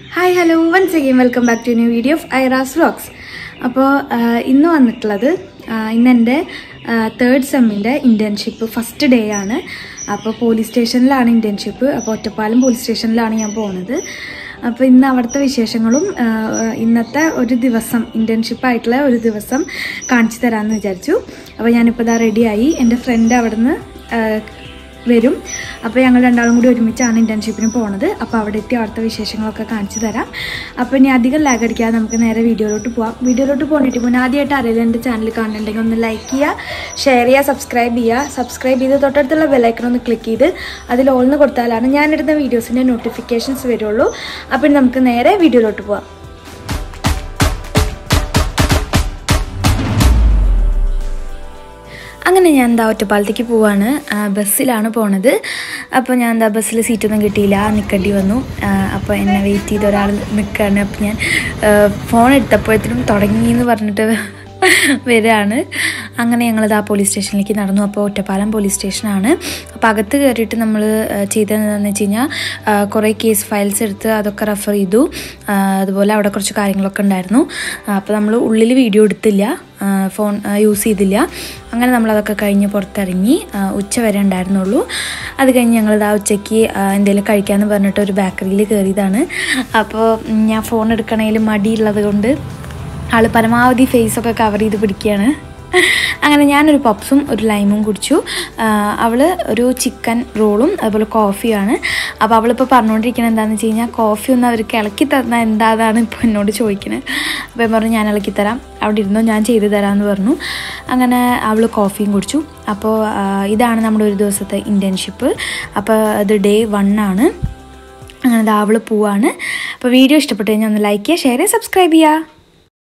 hi hello once again welcome back to new video of Aira's vlogs അപ്പോൾ ഇന്ന് വന്നിട്ടുള്ളത് ആ, ഇന്ന് എൻ്റെ തേർഡ് സെമ്മിൻ്റെ ഇൻറ്റേൺഷിപ്പ് ഫസ്റ്റ് ഡേ ആണ് അപ്പോൾ പോലീസ് സ്റ്റേഷനിലാണ് ഇൻറ്റേൺഷിപ്പ് അപ്പോൾ ഒറ്റപ്പാലം പോലീസ് സ്റ്റേഷനിലാണ് ഞാൻ പോകുന്നത് അപ്പോൾ ഇന്ന് അവിടുത്തെ വിശേഷങ്ങളും ആ, ഇന്നത്തെ ഒരു ദിവസം ഇൻറ്റേൺഷിപ്പ് ആയിട്ടുള്ള ഒരു ദിവസം കാണിച്ചു തരാമെന്ന് വിചാരിച്ചു അപ്പോൾ ഞാനിപ്പോൾ ഇതാ റെഡിയായി എൻ്റെ ഫ്രണ്ട് അവിടുന്ന് ആ, വരും അപ്പോൾ ഞങ്ങൾ രണ്ടാളും കൂടി ഒരുമിച്ചാണ് ഇൻറ്റേൺഷിപ്പിന് പോണത് അപ്പോൾ അവിടെ എത്തി അവിടുത്തെ വിശേഷങ്ങളൊക്കെ കാണിച്ചു തരാം അപ്പോൾ ഇനി അധികം ലാഗ് അടിക്കാതെ നമുക്ക് നേരെ വീഡിയോയിലോട്ട് പോവാം വീഡിയോയിലോട്ട് പോകണ്ടിട്ട് മുന്നേ ആദ്യമായിട്ട് അറിയില്ല എൻ്റെ ചാനൽ കാണുന്നുണ്ടെങ്കിൽ ഒന്ന് ലൈക്ക് ചെയ്യുക ഷെയർ ചെയ്യുക സബ്സ്ക്രൈബ് ചെയ്യുക സബ്സ്ക്രൈബ് ചെയ്ത് തൊട്ടടുത്തുള്ള ബെല്ലൈക്കൺ ഒന്ന് ക്ലിക്ക് ചെയ്ത് അതിൽ ഓൾന്ന് കൊടുത്താലാണ് ഞാനിടുന്ന വീഡിയോസിൻ്റെ നോട്ടിഫിക്കേഷൻസ് വരുള്ളൂ അപ്പോൾ ഇനി നമുക്ക് നേരെ വീഡിയോയിലോട്ട് പോവാം അങ്ങനെ ഞാൻ എന്താ ഒറ്റപ്പാലത്തേക്ക് പോവാണ് ആ, ബസ്സിലാണ് പോണത് അപ്പോൾ ഞാൻ എന്താ ബസ്സിൽ സീറ്റൊന്നും കിട്ടിയില്ല നിൽക്കേണ്ടി വന്നു ആ, അപ്പോൾ എന്നെ വെയിറ്റ് ചെയ്ത ഒരാൾ നിൽക്കുകയാണ് അപ്പോൾ ഞാൻ ഫോൺ എടുത്തപ്പോഴത്തേനും തുടങ്ങി എന്ന് പറഞ്ഞിട്ട് വരികയാണ് അങ്ങനെ ഞങ്ങളിത് ആ പോലീസ് സ്റ്റേഷനിലേക്ക് നടന്നു അപ്പോൾ ഒറ്റപ്പാലം പോലീസ് സ്റ്റേഷനാണ് അപ്പോൾ അകത്ത് കയറിയിട്ട് നമ്മൾ ചെയ്തതെന്ന് വെച്ച് കഴിഞ്ഞാൽ ആ, കുറേ കേസ് ഫയൽസ് എടുത്ത് അതൊക്കെ റെഫർ ചെയ്തു ആ, അതുപോലെ അവിടെ കുറച്ച് കാര്യങ്ങളൊക്കെ ഉണ്ടായിരുന്നു ആ, അപ്പോൾ നമ്മൾ ഉള്ളിൽ വീഡിയോ എടുത്തില്ല ആ, ഫോൺ ആ, യൂസ് ചെയ്തില്ല അങ്ങനെ നമ്മളതൊക്കെ കഴിഞ്ഞ് പുറത്തിറങ്ങി ആ, ഉച്ച വരെ ഉണ്ടായിരുന്നുള്ളൂ അത് കഴിഞ്ഞ് ഞങ്ങളിത് ആ ഉച്ചയ്ക്ക് എന്തെങ്കിലും കഴിക്കാമെന്ന് പറഞ്ഞിട്ട് ഒരു ബേക്കറിയിൽ കയറിയതാണ് അപ്പോൾ ഉം, ഞാൻ ഫോൺ എടുക്കണതിൽ മടിയുള്ളത് കൊണ്ട് ആൾ പരമാവധി ഫേസൊക്കെ കവർ ചെയ്ത് പിടിക്കുകയാണ് അങ്ങനെ ഞാനൊരു പപ്സും ഒരു ലൈമും കുടിച്ചു അവൾ ഒരു ചിക്കൻ റോളും അതുപോലെ കോഫിയാണ് അപ്പോൾ അവളിപ്പോൾ പറഞ്ഞുകൊണ്ടിരിക്കുന്നത് എന്താണെന്ന് വെച്ച് കഴിഞ്ഞാൽ കോഫി ഒന്ന് അവർക്ക് ഇളക്കി തന്നാൽ എന്താണെന്നാണ് ഇപ്പോൾ എന്നോട് ചോദിക്കുന്നത് അപ്പോൾ ഞാൻ പറഞ്ഞു ഞാൻ ഇളക്കി തരാം അവിടെ ഇരുന്നോ ഞാൻ ചെയ്തു തരാമെന്ന് പറഞ്ഞു അങ്ങനെ അവൾ കോഫിയും കുടിച്ചു അപ്പോൾ ആ, ഇതാണ് നമ്മുടെ ഒരു ദിവസത്തെ ഇൻറ്റേൺഷിപ്പ് അപ്പോൾ അത് ഡേ വൺ ആണ് അങ്ങനെ ദാ അവൾ പോവാണ് അപ്പോൾ വീഡിയോ ഇഷ്ടപ്പെട്ട് കഴിഞ്ഞാൽ ഒന്ന് ലൈക്ക് ചെയ്യുക ഷെയർ ചെയ്യുക സബ്സ്ക്രൈബ് ചെയ്യുക